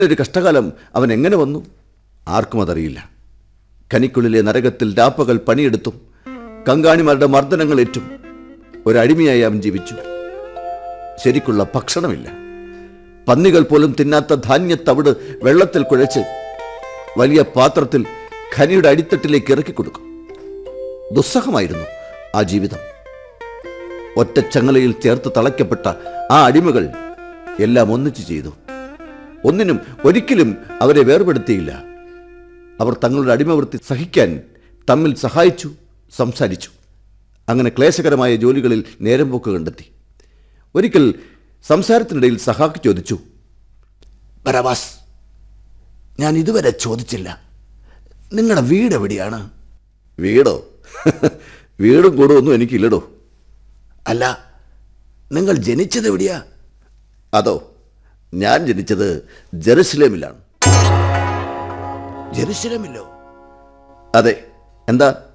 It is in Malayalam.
ഒരു കഷ്ടകാലം അവൻ എങ്ങനെ വന്നു ആർക്കും അതറിയില്ല കനിക്കുള്ളിലെ നരകത്തിൽ രാപ്പകൽ പണിയെടുത്തും കങ്കാണിമാരുടെ മർദ്ദനങ്ങളേറ്റും ഒരടിമയായി അവൻ ജീവിച്ചു ശരിക്കുള്ള ഭക്ഷണമില്ല പന്നികൾ പോലും തിന്നാത്ത ധാന്യത്തവിട് വെള്ളത്തിൽ കുഴച്ച് വലിയ പാത്രത്തിൽ ഖനിയുടെ അടിത്തട്ടിലേക്ക് ഇറക്കി കൊടുക്കും ദുസ്സഹമായിരുന്നു ആ ജീവിതം ഒറ്റച്ചങ്ങലയിൽ ചേർത്ത് തളയ്ക്കപ്പെട്ട ആ അടിമകൾ എല്ലാം ഒന്നിച്ചു ചെയ്തു ഒന്നിനും ഒരിക്കലും അവരെ വേർപെടുത്തിയില്ല അവർ തങ്ങളുടെ അടിമവൃത്തി സഹിക്കാൻ തമ്മിൽ സഹായിച്ചു സംസാരിച്ചു അങ്ങനെ ക്ലേശകരമായ ജോലികളിൽ നേരം പോക്ക് കണ്ടെത്തി ഒരിക്കൽ സംസാരത്തിനിടയിൽ സഹാക്ക് ചോദിച്ചു ബറവാസ് ഞാൻ ഇതുവരെ ചോദിച്ചില്ല നിങ്ങളുടെ വീട് എവിടെയാണ് വീടോ വീടും കൂടും ഒന്നും എനിക്കില്ലടോ അല്ല നിങ്ങൾ ജനിച്ചത് എവിടെയാ അതോ ഞാൻ ജനിച്ചത് ജെറുസലേമിലാണ് ജെറുസലേമിലോ അതെ എന്താ